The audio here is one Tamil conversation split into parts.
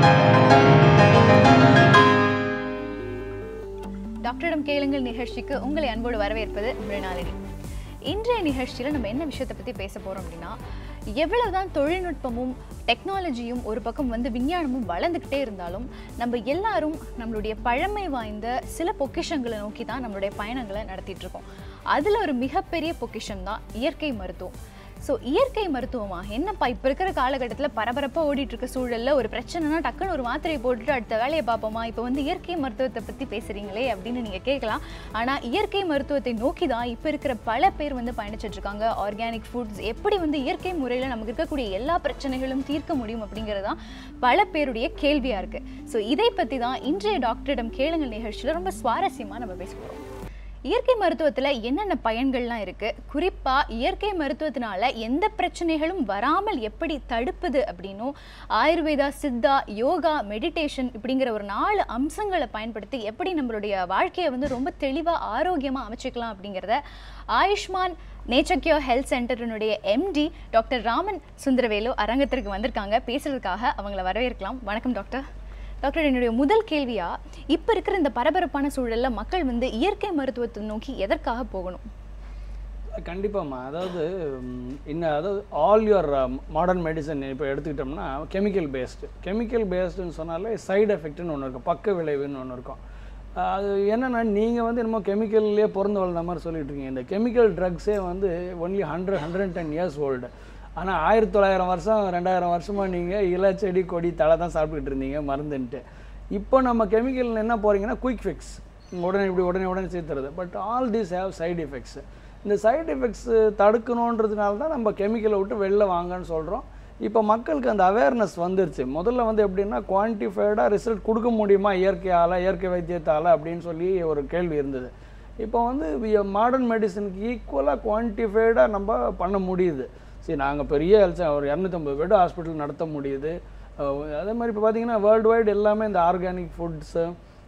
டாக்டரிடம் கேளுங்கள் நிகழ்ச்சிக்கு உங்களை அன்போடு வரவேற்பது மிருணாலினி இன்றைய நிகழ்ச்சியில் நம்ம என்ன விஷயத்தை பற்றி பேச போகிறோம் அப்படின்னா எவ்வளவுதான் தொழில்நுட்பமும் டெக்னாலஜியும் ஒரு பக்கம் வந்து விஞ்ஞானமும் வளர்ந்துக்கிட்டே இருந்தாலும் நம்ம எல்லாரும் நம்மளுடைய பழமை வாய்ந்த சில பொக்கிஷங்களை நோக்கி தான் நம்மளுடைய பயணங்களை நடத்திட்டு இருக்கோம் அதில் ஒரு மிகப்பெரிய பொக்கிஷம் தான் இயற்கை மருத்துவம் ஸோ இயற்கை மருத்துவமா என்னப்பா இப்போ இருக்கிற காலகட்டத்தில் பரபரப்பாக ஓடிட்டு இருக்க சூழல்ல ஒரு பிரச்சனைனா டக்குன்னு ஒரு மாத்திரையை போட்டுட்டு அடுத்த வேலையை பார்ப்போமா இப்போ வந்து இயற்கை மருத்துவத்தை பற்றி பேசுகிறீங்களே அப்படின்னு நீங்கள் கேட்கலாம் ஆனால் இயற்கை மருத்துவத்தை நோக்கி தான் இப்போ இருக்கிற பல பேர் வந்து பயணிச்சுட்டு இருக்காங்க ஆர்கானிக் ஃபுட்ஸ் எப்படி வந்து இயற்கை முறையில் நமக்கு இருக்கக்கூடிய எல்லா பிரச்சனைகளும் தீர்க்க முடியும் அப்படிங்கிறது தான் பல பேருடைய கேள்வியாக இருக்குது ஸோ இதை பற்றி தான் இன்றைய டாக்டரிடம் கேளுங்கள் நிகழ்ச்சியில் ரொம்ப சுவாரஸ்யமாக நம்ம பேச போகிறோம் இயற்கை மருத்துவத்தில் என்னென்ன பயன்கள்லாம் இருக்குது குறிப்பாக இயற்கை மருத்துவத்தினால எந்த பிரச்சனைகளும் வராமல் எப்படி தடுப்புது அப்படின்னும் ஆயுர்வேதா சித்தா யோகா மெடிடேஷன் இப்படிங்கிற ஒரு நாலு அம்சங்களை பயன்படுத்தி எப்படி நம்மளுடைய வாழ்க்கையை வந்து ரொம்ப தெளிவாக ஆரோக்கியமாக அமைச்சிக்கலாம் அப்படிங்கிறத ஆயுஷ்மான் நேச்சர் கியூர் ஹெல்த் சென்டரினுடைய எம்டி டாக்டர் ராமன் சுந்தரவேலு அரங்கத்திற்கு வந்திருக்காங்க பேசுறதுக்காக அவங்கள வரவேற்கலாம் வணக்கம் டாக்டர் டாக்டர் என்னுடைய முதல் கேள்வியா இப்போ இருக்கிற இந்த பரபரப்பான சூழல்ல மக்கள் வந்து இயற்கை மருத்துவத்தை நோக்கி எதற்காக போகணும் கண்டிப்பாம்மா அதாவது ம், இன்னும் அதாவது ஆல் யுவர் மாடர்ன் மெடிசன் இப்போ எடுத்துக்கிட்டோம்னா கெமிக்கல் பேஸ்டு கெமிக்கல் பேஸ்டுன்னு சொன்னாலே சைடு எஃபெக்ட்னு ஒன்று இருக்கும் பக்க விளைவுன்னு ஒன்று இருக்கும் அஹ் அது என்னென்னா நீங்கள் வந்து என்னமோ கெமிக்கல்லே பிறந்து வளர்ந்த மாதிரி சொல்லிட்டு இருக்கீங்க இந்த கெமிக்கல் ட்ரக்ஸே வந்து only hundred hundred and ten years old ஆனால் ஆயிரத்தி தொள்ளாயிரம் வருஷம் ரெண்டாயிரம் வருஷமாக நீங்கள் இலை செடி கொடி தலை தான் சாப்பிட்டுக்கிட்டு இருந்தீங்க மருந்துன்ட்டு இப்போ நம்ம கெமிக்கல் என்ன போகிறீங்கன்னா குயிக் ஃபிக்ஸ் உடனே இப்படி உடனே உடனே சேர்த்துறது but all these have side effects இந்த சைடு எஃபெக்ட்ஸ் தடுக்கணுன்றதுனால தான் நம்ம கெமிக்கலை விட்டு வெளில வாங்கன்னு சொல்கிறோம் இப்போ மக்களுக்கு அந்த அவேர்னஸ் வந்துருச்சு முதல்ல வந்து எப்படின்னா குவான்டிஃபைடாக ரிசல்ட் கொடுக்க முடியுமா இயற்கையால் இயற்கை வைத்தியத்தால் அப்படின்னு சொல்லி ஒரு கேள்வி இருந்தது இப்போ வந்து மாடர்ன் மெடிசனுக்கு ஈக்குவலாக குவான்டிஃபைடாக நம்ம பண்ண முடியுது சரி நாங்கள் பெரிய ஹெல்த் ஒரு இரநூத்தம்பது பெட் ஹாஸ்பிட்டல் நடத்த முடியுது அஹ் அதே மாதிரி இப்போ பார்த்தீங்கன்னா வேர்ல்டு வைடு எல்லாமே இந்த organic foods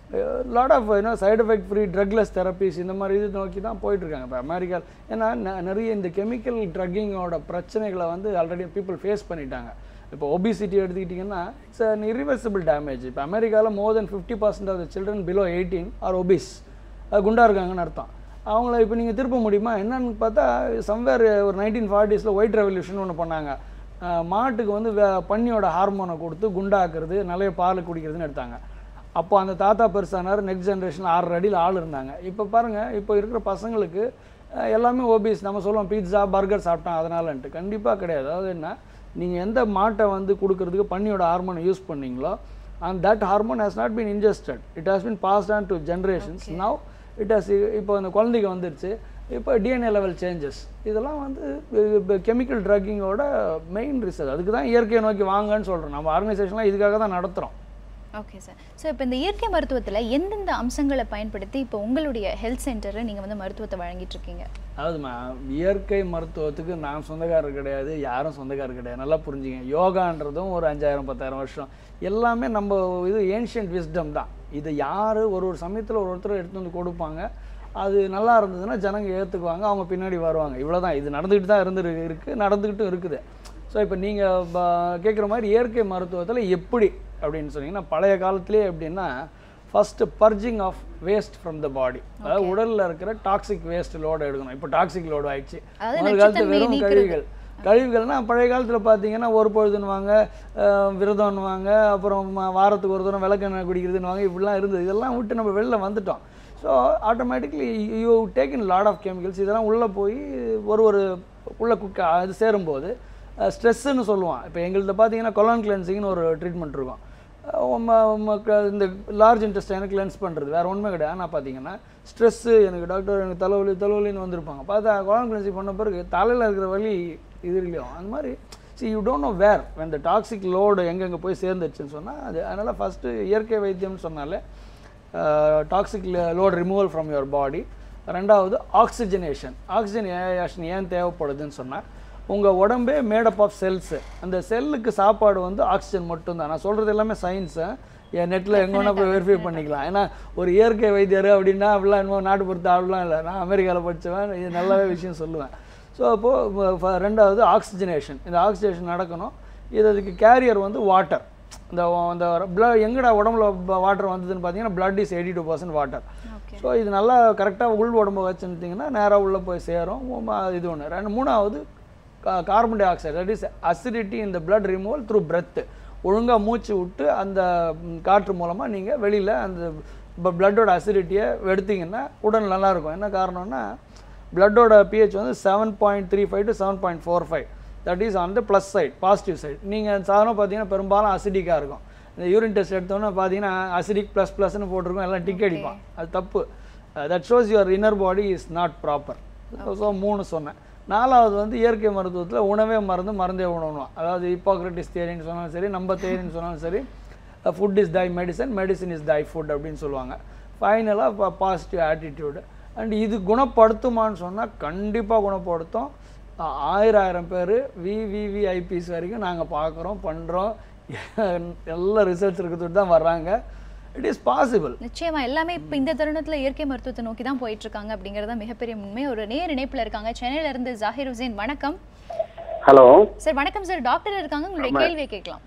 lot of you know side effect free drugless therapies இந்த மாதிரி இது நோக்கி தான் போயிட்டுருக்காங்க இப்போ அமெரிக்கா ஏன்னா ந- நிறைய இந்த கெமிக்கல் ட்ரக்கிங்கோட பிரச்சனைகளை வந்து ஆல்ரெடி பீப்புள் ஃபேஸ் பண்ணிட்டாங்க இப்போ ஒபிசிட்டி எடுத்துக்கிட்டிங்கன்னா இட்ஸ் அன் irreversible டேமேஜ் இப்போ அமெரிக்காவில் more then fifty percent of the children below eighteen are obese குண்டா இருக்காங்கன்னு அர்த்தம் அவங்கள இப்போ நீங்கள் திருப்ப முடியுமா என்னன்னு பார்த்தா சம்வேர் ஒரு நைன்டீன் ஃபார்ட்டிஸில் ஒயிட் ரெவல்யூஷன் ஒன்று பண்ணாங்க அஹ் மாட்டுக்கு வந்து வே- பன்னியோட ஹார்மோனை கொடுத்து குண்டாக்குறது நிறைய பால் குடிக்கிறதுன்னு எடுத்தாங்க அப்போ அந்த தாத்தா பெருசானார் நெக்ஸ்ட் ஜென்ரேஷன் ஆறு அடியில் ஆள் இருந்தாங்க இப்போ பாருங்கள் இப்போ இருக்கிற பசங்களுக்கு அஹ் எல்லாமே ஓபிஸ் நம்ம சொல்லுவோம் பீட்சா பர்கர் சாப்பிட்டான் அதனாலன்ட்டு கண்டிப்பாக கிடையாது அதாவது என்ன நீங்கள் எந்த மாட்டை வந்து கொடுக்கறதுக்கு பன்னியோட ஹார்மோனை யூஸ் பண்ணீங்களோ and that hormone has not been ingested it has been passed on to generations now it has இப்போ அந்த குழந்தைக்கு வந்துருச்சு இப்போ டிஎன்ஏ லெவல் சேஞ்சஸ் இதெல்லாம் வந்து கெமிக்கல் ட்ரக்கிங்கோட மெயின் ரிசர்ச் அதுக்கு தான் இயற்கையை நோக்கி வாங்கன்னு சொல்கிறோம் நம்ம ஆர்கனைசேஷன்லாம் இதுக்காக தான் நடத்துகிறோம் ஓகே சார் ஸோ இப்போ இந்த இயற்கை மருத்துவத்தில் எந்தெந்த அம்சங்களை பயன்படுத்தி இப்போ உங்களுடைய ஹெல்த் சென்டரில் நீங்கள் வந்து மருத்துவத்தை வழங்கிட்டு இருக்கீங்க அதாவதுமா இயற்கை மருத்துவத்துக்கு நான் சொந்தக்காரர் கிடையாது யாரும் சொந்தக்காரர் கிடையாது நல்லா புரிஞ்சுங்க யோகான்றதும் ஒரு அஞ்சாயிரம் பத்தாயிரம் வருஷம் எல்லாமே நம்ம இது ஏன்ஷியன்ட் விஸ்டம் தான் இது யார் ஒரு ஒரு சமயத்தில் ஒரு ஒருத்தர் எடுத்து வந்து கொடுப்பாங்க அது நல்லா இருந்ததுன்னா ஜனங்க ஏற்றுக்குவாங்க அவங்க பின்னாடி வருவாங்க இவ்வளவுதான் இது நடந்துக்கிட்டு தான் இருந்து இருக்குது நடந்துக்கிட்டும் இருக்குது ஸோ இப்போ நீங்கள் கேட்குற மாதிரி இயற்கை மருத்துவத்தில் எப்படி அப்படின்னு சொன்னீங்கன்னா பழைய காலத்திலே எப்படின்னா first purging of waste from the body அதாவது உடலில் இருக்கிற டாக்ஸிக் வேஸ்ட் லோடு எடுக்கணும் இப்போ டாக்ஸிக் லோடு ஆயிடுச்சு அதாவது முதல் காலத்துல நச்சுத்தன்மையை வெறும் நீக்குறது. கழிவுகள் கழிவுகள்னா பழைய காலத்தில் பார்த்தீங்கன்னா ஒரு பொழுதுன்னுவாங்க அஹ், விரதம்னுவாங்க அப்புறம் ம- வாரத்துக்கு ஒரு தூரம் விளக்கெண்ணெய் குடிக்கிறதுன்னுவாங்க இப்படிலாம் இருந்தது இதெல்லாம் விட்டு நம்ம வெளில வந்துட்டோம் so automatically you take in lot of chemicals இதெல்லாம் உள்ளே போய் ஒரு ஒரு உள்ள குக்க அது சேரும்போது ஸ்ட்ரெஸ்ஸுன்னு சொல்லுவான் இப்போ எங்கள்கிட்ட பார்த்தீங்கன்னா கொலான் கிளென்சிங்னு ஒரு ட்ரீட்மெண்ட் இருக்கும் அஹ் உம்ம- உமக்கு இந்த லார்ஜ் இன்டெஸ்டைனை கிளென்ஸ் பண்ணுறது வேறு ஒன்றுமே கிடையாது ஆனால் பார்த்தீங்கன்னா ஸ்ட்ரெஸ்ஸு எனக்கு டாக்டர் எனக்கு தலைவலி தலைவலின்னு வந்திருப்பாங்க பார்த்தா கொலான் கிளென்சிங் பண்ண பிறகு தலையில் இருக்கிற வலி இது இல்லையும் அந்த மாதிரி see you don't know where when the toxic load எங்கெங்கே போய் சேர்ந்துச்சுன்னு சொன்னால் அது அதனால் ஃபஸ்ட்டு இயற்கை வைத்தியம்னு சொன்னாலே toxic load removal from your body ரெண்டாவது ஆக்சிஜனேஷன் ஆக்சிஜனேஷன் ஏன் தேவைப்படுதுன்னு சொன்னால் உங்கள் உடம்பே மேடப் ஆஃப் செல்ஸு அந்த செல்லுக்கு சாப்பாடு வந்து ஆக்சிஜன் மட்டும்தான் நான் சொல்கிறது எல்லாமே சயின்ஸு என் நெட்டில் எங்கே வேணால் போய் வெரிஃபை பண்ணிக்கலாம் ஏன்னா ஒரு இயற்கை வைத்தியர் அப்படின்னா அப்படிலாம் என்னமோ நாட்டுப்புறத்து ஆளுலாம் இல்லை நான் அமெரிக்காவில் படித்தவன் இது நல்லாவே விஷயம் சொல்லுவேன் ஸோ அப்போது ரெண்டாவது ஆக்சிஜனேஷன் இந்த ஆக்சிஜனேஷன் நடக்கணும் இது அதுக்கு கேரியர் வந்து வாட்டர் இந்த இந்த பிளட் எங்கடா உடம்புல வாட்டர் வந்ததுன்னு பார்த்தீங்கன்னா blood is eighty two percent water okay so இது நல்லா கரெக்டாக உள் உடம்பு வச்சுருந்தீங்கன்னா நேராக உள்ளே போய் சேரும் ம- இது ஒன்று ரெண்டு மூணாவது carbon dioxide that is acidity இந்த blood ரிமூவல் த்ரூ breath ஒழுங்காக மூச்சு விட்டு அந்த ம், காற்று மூலமாக நீங்கள் வெளியில் அந்த இப்போ பிளட்டோட அசிடிட்டியை எடுத்தீங்கன்னா உடல் நல்லா இருக்கும் என்ன காரணம்னா பிளட்டோட pH வந்து seven point three five to seven point four five that is on the plus side positive side நீங்கள் சாதாரண பார்த்தீங்கன்னா பெரும்பாலும் அசிடிக்காக இருக்கும் இந்த யூரின் டெஸ்ட் எடுத்தோன்னே பார்த்தீங்கன்னா அசிடிக் ப்ளஸ் ப்ளஸ்னு போட்டிருக்கோம் எல்லாம் டிக் அடிப்பான் அது தப்பு that shows your inner body is not proper so மூணு சொன்னேன் நாலாவது வந்து இயற்கை மருத்துவத்தில் உணவே மருந்து மருந்தே உணவுனுவான் அதாவது ஹிப்போக்ரட்டிஸ் தேரின்னு சொன்னாலும் சரி நம்ம தேரின்னு சொன்னாலும் சரி food is thy medicine medicine is thy food அப்படின்னு சொல்லுவாங்க ஃபைனலாக இப்போ பாசிட்டிவ் ஆட்டிடியூடு அண்ட் இது குணப்படுத்துமான்னு சொன்னால் கண்டிப்பாக குணப்படுத்தும் ஆ- ஆயிரம் ஆயிரம் பேர் விவிவிஐபிஸ் வரைக்கும் நாங்கள் பார்க்குறோம் பண்ணுறோம் எல்லா ரிசல்ட்ஸ் இருக்கிறது தான் வர்றாங்க இட் இஸ் பாசிபிள் நிச்சயமா எல்லாமே இப்ப இந்த தருணத்துல இயற்கை மருத்துவத்தை நோக்கி தான் போயிட்டு இருக்காங்க அப்படிங்கறது தான் மிகப்பெரிய உண்மை ஒரு நேர் இணைப்புல இருக்காங்க சென்னையில இருந்து ஜாகிர் ஹுசேன் வணக்கம் ஹலோ சார் வணக்கம் சார் டாக்டர் இருக்காங்க உங்களுடைய கேள்வியை கேட்கலாம்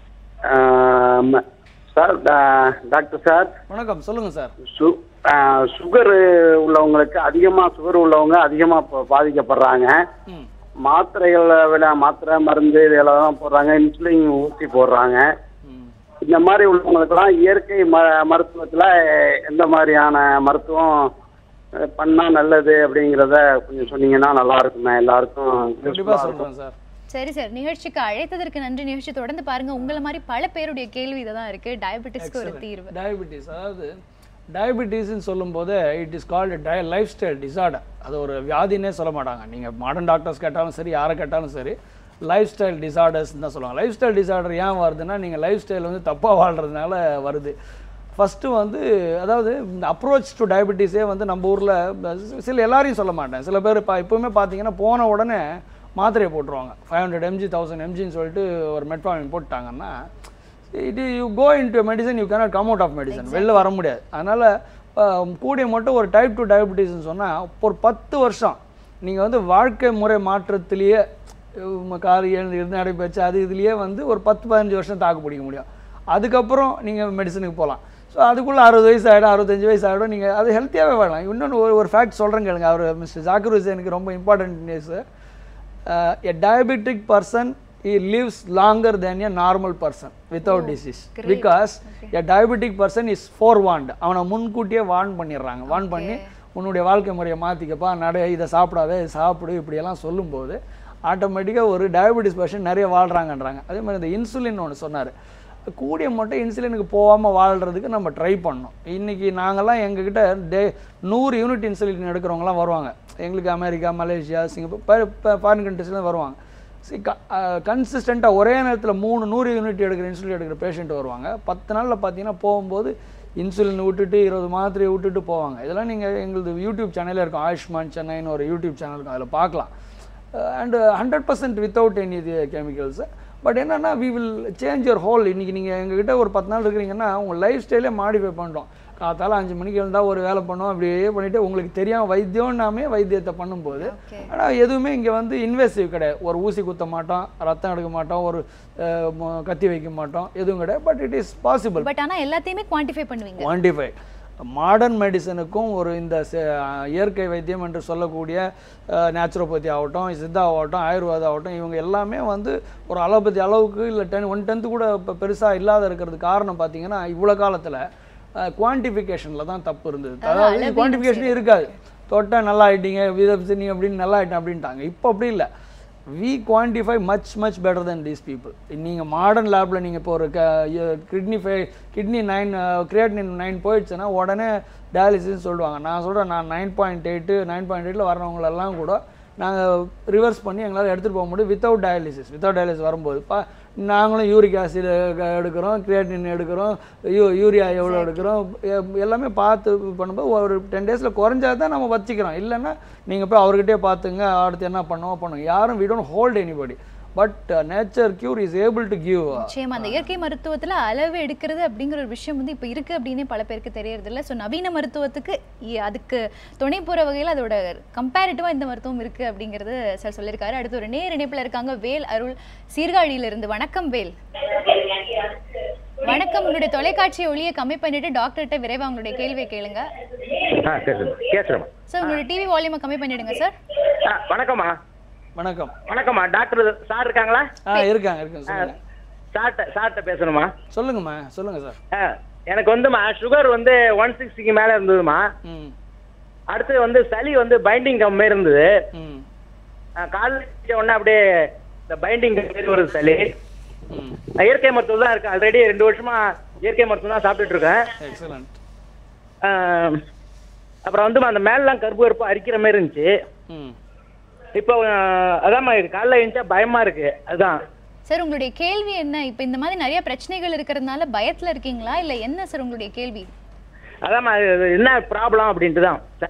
சார் டாக்டர் சார் வணக்கம் சொல்லுங்கள் சார் சு சுகர் உள்ளவங்களுக்கு அதிகமாக சுகர் உள்ளவங்க அதிகமாக பாதிக்கப்படுறாங்க ம் மாத்திரைகளை விட மாத்திரை மருந்து இதெல்லாம் போடுறாங்க இன்சுலின் ஊசி போடுறாங்க ம் இந்த மாதிரி உள்ளவங்களுக்கெல்லாம் இயற்கை ம மருத்துவத்தில் எந்த மாதிரியான மருத்துவம் அஹ், பண்ணா நல்லது அப்படிங்கிறத கொஞ்சம் சொன்னீங்கன்னா நல்லா இருக்குமே எல்லாருக்கும் கண்டிப்பாக useful-ஆ இருக்கும். சொல்கிறேன் சார் சரி சார் நிகழ்ச்சிக்கு அழைத்ததற்கு நன்றி நிகழ்ச்சி தொடர்ந்து பாருங்க உங்களை மாதிரி பல பேருடைய கேள்வி இதுதான் இருக்கு டயபெட்டிஸ்க்கு ஒரு தீர்வு டயபிட்டிஸ் அதாவது டயபிட்டிஸ்ன்னு சொல்லும்போது இட் இஸ் கால்டு டய லைஃப் ஸ்டைல் டிசார்டர் அது ஒரு வியாதினே சொல்ல மாட்டாங்க நீங்கள் மாடர்ன் டாக்டர்ஸ் கேட்டாலும் சரி யாரை கேட்டாலும் சரி லைஃப் ஸ்டைல் டிசார்டர்ஸ் தான் சொல்லுவாங்க லைஃப் ஸ்டைல் டிசார்டர் ஏன் வருதுன்னா நீங்கள் லைஃப் ஸ்டைல் வந்து தப்பாக வாழ்கிறதுனால வருது ஃபஸ்ட்டு வந்து அதாவது இந்த அப்ரோச் டு டயபிட்டிஸே வந்து நம்ம ஊரில் சில எல்லாரையும் சொல்ல மாட்டேன் சில பேர் இப்போ இப்போவுமே பார்த்தீங்கன்னா போன உடனே மாத்திரையை போட்டுருவாங்க ஃபைவ் ஹண்ட்ரட் எம்ஜி தௌசண்ட் எம்ஜின்னு சொல்லிட்டு ஒரு மெட்ஃபார்மின் போட்டாங்கன்னா it you go into medicine you cannot come out of medicine வெளில வர முடியாது அதனால் கூடிய மட்டும் ஒரு டைப் டூ டயபிட்டிஸ்னு சொன்னால் ஒரு பத்து வருஷம் நீங்கள் வந்து வாழ்க்கை முறை மாற்றத்திலேயே உம், காலை எழுந்து இருந்து நடைபெற்று அது இதுலேயே வந்து ஒரு பத்து பதினஞ்சு வருஷம் தாக்கு பிடிக்க முடியும் அதுக்கப்புறம் நீங்கள் மெடிசனுக்கு போகலாம் ஸோ அதுக்குள்ளே அறுபது வயசு ஆகிடும் அறுபத்தஞ்சு வயசு ஆகிடும் நீங்கள் அது ஹெல்த்தியாகவே வாழலாம் இன்னொன்று ஒரு ஒரு ஃபேக்ட் சொல்கிறேன் கேளுங்க அவர் மிஸ்டர் ஜாக்கிர் ஹுசேனுக்கு ரொம்ப important news uh, a diabetic person he lives longer than a normal person without disease great. because a diabetic person is forewarned அவனை முன்கூட்டியே வார்ன் பண்ணிடுறாங்க வார்ன் பண்ணி உன்னுடைய வாழ்க்கை முறையை மாற்றிக்கப்பா நட இதை சாப்பிடாத இதை சாப்பிடு இப்படியெல்லாம் சொல்லும்போது ஆட்டோமேட்டிக்காக ஒரு டயபெட்டிஸ் பர்சன் நிறைய வாழ்கிறாங்கன்றாங்க அதே மாதிரி இந்த இன்சுலின் ஒன்று சொன்னார் கூடிய மட்டும் இன்சுலினுக்கு போகாமல் வாழ்கிறதுக்கு நம்ம ட்ரை பண்ணோம் இன்றைக்கி நாங்கள்லாம் எங்ககிட்ட டே நூறு யூனிட் இன்சுலின் எடுக்கிறவங்கலாம் வருவாங்க எங்களுக்கு அமெரிக்கா மலேசியா சிங்கப்பூர் ஃபாரின் கண்ட்ரிஸ்லாம் வருவாங்க சி கன்சிஸ்டண்ட்டாக ஒரே நேரத்தில் மூணு நூறு யூனிட் எடுக்கிற இன்சுலின் எடுக்கிற பேஷண்ட் வருவாங்க பத்து நாளில் பார்த்தீங்கன்னா போகும்போது இன்சுலின் விட்டுட்டு இருபது மாத்திரையை விட்டுட்டு போவாங்க இதெல்லாம் நீங்கள் எங்களது யூடியூப் சேனலில் இருக்கும் ஆயுஷ்மான் சென்னைன்னு ஒரு யூடியூப் சேனல் இருக்கும் அதில் பார்க்கலாம் and hundred percent without any chemicals but என்னன்னா we will change your whole இன்றைக்கி நீங்கள் எங்ககிட்ட ஒரு பத்து நாள் இருக்கிறீங்கன்னா உங்கள் லைஃப் ஸ்டைலே மாடிஃபை பண்ணுறோம் காத்தால அஞ்சு மணிக்கு எழுந்தால் ஒரு வேலை பண்ணோம் அப்படியே பண்ணிவிட்டு உங்களுக்கு தெரியாமல் வைத்தியம்னாமே வைத்தியத்தை பண்ணும்போது ஓகே ஆனால் எதுவுமே இங்கே வந்து இன்வெஸ்டிவ் கிடையாது ஒரு ஊசி குத்த மாட்டோம் ரத்தம் எடுக்க மாட்டோம் ஒரு அஹ், ம- கத்தி வைக்க மாட்டோம் எதுவும் கிடையாது but it is possible but ஆனா எல்லாத்தையுமே குவான்டிஃபை பண்ணுவீங்க குவான்டிஃபை மாடர்ன் மெடிசனுக்கும் ஒரு இந்த செ- இயற்கை வைத்தியம் என்று சொல்லக்கூடிய நேச்சுரோபதி ஆகட்டும் சித்தா ஆகட்டும் ஆயுர்வேதா ஆகட்டும் இவங்க எல்லாமே வந்து ஒரு அலோபதி அளவுக்கு இல்லை டென் ஒன் டென்த்து கூட இப்போ பெருசாக இல்லாத இருக்கிறது காரணம் பார்த்தீங்கன்னா இவ்வளோ காலத்தில் குவான்டிஃபிகேஷனில் தான் தப்பு இருந்தது அதாவது அளவீடு குவான்டிஃபிகேஷனே இருக்காது தொட்டா நல்லா ஆயிட்டீங்க வித நீ அப்படின்னு நல்லா ஆயிட்டேன் அப்படின்ட்டாங்க இப்போ அப்படி இல்லை we quantify much much better then these people நீங்கள் மாடர்ன் லேபில் நீங்கள் இப்போ ஒரு கிட்னி ஃபை கிட்னி நைன் கிரியேட்டின் நைன் போயிடுச்சுன்னா உடனே டயாலிசிஸ் சொல்லுவாங்க நான் சொல்கிறேன் நான் nine point eight nine point எயிட்டில் வரவங்களெல்லாம் கூட நாங்கள் ரிவர்ஸ் பண்ணி எங்களால் எடுத்துகிட்டு போக முடியும் வித்தவுட் டயாலிசிஸ் வித்தவுட் டயாலிசிஸ் வரும்போது பா நாங்களும் யூரிக் ஆசிட் எடுக்கிறோம் கிரியேட்டின் எடுக்கிறோம் யூ யூரியா எவ்வளோ எடுக்கிறோம் எ- எல்லாமே பார்த்து பண்ணும்போது ஒரு டென் டேஸில் குறைஞ்சா தான் நம்ம வச்சுக்கிறோம் இல்லைன்னா நீங்கள் போய் அவர்கிட்டயே பார்த்துங்க அடுத்து என்ன பண்ணுவோம் பண்ணுங்க யாரும் we don't hold anybody but nature cure is able to give நிச்சயமா அந்த இயற்கை மருத்துவத்துல அளவு எடுக்கிறது அப்படிங்கிற ஒரு விஷயம் வந்து இப்ப இருக்கு அப்படின்னே பல பேருக்கு தெரியறது இல்ல ஸோ நவீன மருத்துவத்துக்கு இ- அதுக்கு துணை போற வகையில் அதோட கம்பேரிட்டிவா இந்த மருத்துவம் இருக்கு அப்படிங்கிறது சார் சொல்லியிருக்காரு அடுத்து ஒரு நேர் இணைப்புல இருக்காங்க வேல் அருள் சீர்காழியில இருந்து வணக்கம் வேல் வணக்கம் உங்களுடைய தொலைக்காட்சி ஒளியை கம்மி பண்ணிட்டு டாக்டர்கிட்ட விரைவா உங்களுடைய கேள்வியை கேளுங்க ஆ கேட்குறேன் கேட்குறேம்மா சார் உங்களுடைய டிவி வால்யூமை கம்மி பண்ணிடுங்க சார் ஆ வணக்கம்மா வணக்கம் வணக்கம்மா டாக்டர் சார் இருக்காங்களா ஆ இருக்காங்க இருக்காங்க சொல்லுங்க சார்ட்ட சார்ட்ட பேசணுமா சொல்லுங்கம்மா சொல்லுங்க சார் ஆ எனக்கு வந்துமா சுகர் வந்து ஒன் சிக்ஸ்டிக்கு மேலே இருந்ததுமா ம் அடுத்து வந்து சளி வந்து பைண்டிங் கம் மாரி இருந்தது ம் ஆ, காலைல எந்திரிச்ச உடனே அப்படியே இந்த பைண்டிங் கம் மாரி வருது சளி ம் நான் இயற்கை மருத்துவம் தான் இருக்கேன் ஆல்ரெடி ரெண்டு வருஷமா இயற்கை மருத்துவம் தான் சாப்பிட்டுட்டு இருக்கேன் எக்ஸலண்ட் ஆ, அப்புறம் வந்து அந்த மேலெலாம் கருப்பு கருப்பு அரிக்கிற மாதிரி இருந்துச்சு ம் இப்போ ஆ, அதாம்மா இது காலைல எழுந்தா பயமா இருக்கு அதுதான் சார் உங்களுடைய கேள்வி என்ன இப்போ இந்த மாதிரி நிறைய பிரச்சனைகள் இருக்கிறதுனால பயத்துல இருக்கீங்களா இல்ல என்ன சார் உங்களுடைய கேள்வி அதாம்மா இது என்ன ப்ராப்ளம் அப்படின்ட்டு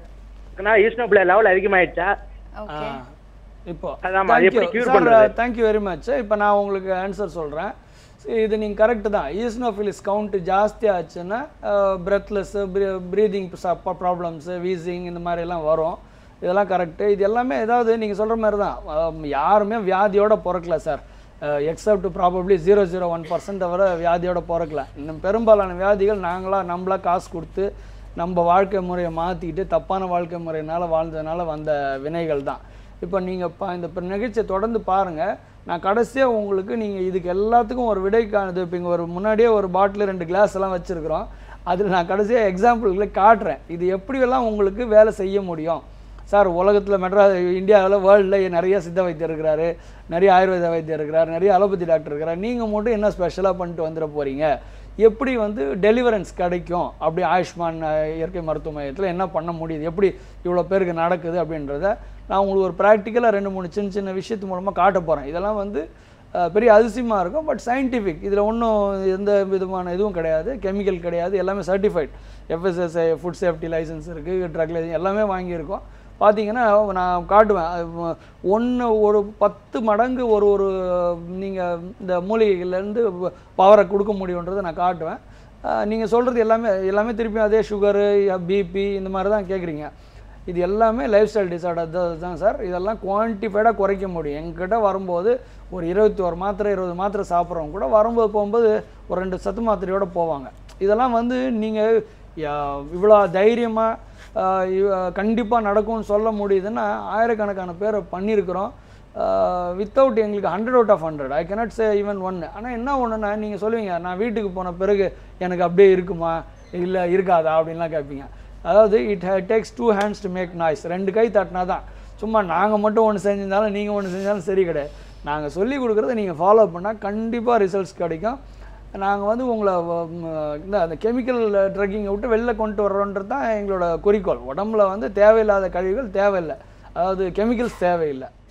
தான் ஈஸ்னோபிள லெவல் அதிகமாயிடுச்சா ஓகே இப்போ அதாம்மா, அது எப்படி cure பண்றது? தேங்க்யூ வெரி மச் இப்போ நான் உங்களுக்கு ஆன்சர் சொல்கிறேன் இது நீங்கள் கரெக்டு தான் ஈஸ்னோஃபிலிஸ் கவுண்ட் ஜாஸ்தி ஆச்சுன்னா பிரெத்லெஸ்ஸு ப்ரீதிங் ப்ராப்ளம்ஸு வீசிங் இந்த மாதிரி எல்லாம் வரும் இதெல்லாம் கரெக்டு இது எல்லாமே ஏதாவது நீங்கள் சொல்கிற மாதிரி தான் அஹ், யாருமே வியாதியோட பிறக்கல sir except probably zero zero one percent தவிர வியாதியோட பிறக்கல இன்னும் பெரும்பாலான வியாதிகள் நாங்களாக நம்மளா காசு கொடுத்து நம்ம வாழ்க்கை முறையை மாற்றிக்கிட்டு தப்பான வாழ்க்கை முறையினால் வாழ்ந்ததுனால வந்த வினைகள் தான் இப்போ நீங்கள் பா இந்த ப- நிகழ்ச்சியை தொடர்ந்து பாருங்கள் நான் கடைசியாக உங்களுக்கு நீங்கள் இதுக்கு எல்லாத்துக்கும் ஒரு விடை காணுது இப்போ இங்கே ஒரு முன்னாடியே ஒரு பாட்டில் ரெண்டு கிளாஸ் எல்லாம் வச்சுருக்குறோம் அதில் நான் கடைசியாக எக்ஸாம்பிள்களை காட்டுறேன் இது எப்படியெல்லாம் உங்களுக்கு வேலை செய்ய முடியும் சார் உலகத்தில் மெட்ரா இந்தியாவில் வேர்ல்டில் நிறைய சித்த வைத்தியர் இருக்கிறாரு நிறைய ஆயுர்வேத வைத்தியர் இருக்கிறார் நிறைய அலோபதி டாக்டர் இருக்கிறார் நீங்கள் மட்டும் என்ன ஸ்பெஷலாக பண்ணிட்டு வந்துட போகிறீங்க எப்படி வந்து டெலிவரன்ஸ் கிடைக்கும் அப்படி ஆயுஷ்மான் அஹ், இயற்கை மருத்துவ மையத்தில் என்ன பண்ண முடியுது எப்படி இவ்வளோ பேருக்கு நடக்குது அப்படின்றத நான் உங்களுக்கு ஒரு ப்ராக்டிக்கலாக ரெண்டு மூணு சின்ன சின்ன விஷயத்து மூலமாக காட்ட போகிறேன் இதெல்லாம் வந்து அஹ், பெரிய அதிசயமாக இருக்கும் பட் சயின்டிஃபிக் இதில் ஒன்றும் எந்த விதமான இதுவும் கிடையாது கெமிக்கல் கிடையாது எல்லாமே certified FSSI food safety license இருக்குது ட்ரக் லைசன்ஸ் எல்லாமே வாங்கியிருக்கோம் பார்த்தீங்கன்னா நான் காட்டுவேன் ஒன்று ஒரு பத்து மடங்கு ஒரு ஒரு நீங்கள் இந்த மூலிகைகள்லேருந்து பவரை கொடுக்க முடியுன்றதை நான் காட்டுவேன் நீங்கள் சொல்கிறது எல்லாமே எல்லாமே திருப்பி அதே சுகரு பிபி இந்த மாதிரி தான் கேட்குறீங்க இது எல்லாமே லைஃப் ஸ்டைல் டிசார்டர் தான் சார் இதெல்லாம் குவான்டிஃபைடாக குறைக்க முடியும் எங்ககிட்ட வரும்போது ஒரு இருபத்தி ஒரு மாத்திரை இருபது மாத்திரை சாப்பிட்றவங்க கூட வரும்போது போகும்போது ஒரு ரெண்டு சத்து மாத்திரையோட போவாங்க இதெல்லாம் வந்து நீங்கள் இவ்வளோ தைரியமாக கண்டிப்பாக நடக்கும்னு சொல்ல முடியுதுன்னா ஆயிரக்கணக்கான பேரை பண்ணியிருக்கிறோம் வித்தவுட் எங்களுக்கு hundred out of hundred I cannot say even ஒன்று ஆனால் என்ன ஒன்றுனா நீங்கள் சொல்லுவீங்க நான் வீட்டுக்கு போன பிறகு எனக்கு அப்படியே இருக்குமா இல்லை இருக்காதா அப்படின்லாம் கேட்பீங்க அதாவது it takes two hands to make noise ரெண்டு கை தட்டினா தான் சும்மா நாங்கள் மட்டும் ஒன்று செஞ்சிருந்தாலும் நீங்கள் ஒன்று செஞ்சாலும் சரி கிடையாது நாங்கள் சொல்லி கொடுக்குறத நீங்கள் ஃபாலோ பண்ணால் கண்டிப்பாக ரிசல்ட்ஸ் கிடைக்கும் நாங்கள் வந்து உங்களை வ- ம், இந்த அந்த கெமிக்கல் ட்ரக்கிங்கை விட்டு வெளில கொண்டு வர்றோன்றது தான் எங்களோட குறிக்கோள் உடம்புல வந்து தேவையில்லாத கழிவுகள் தேவையில்லை அதாவது கெமிக்கல்ஸ் தேவையில்லை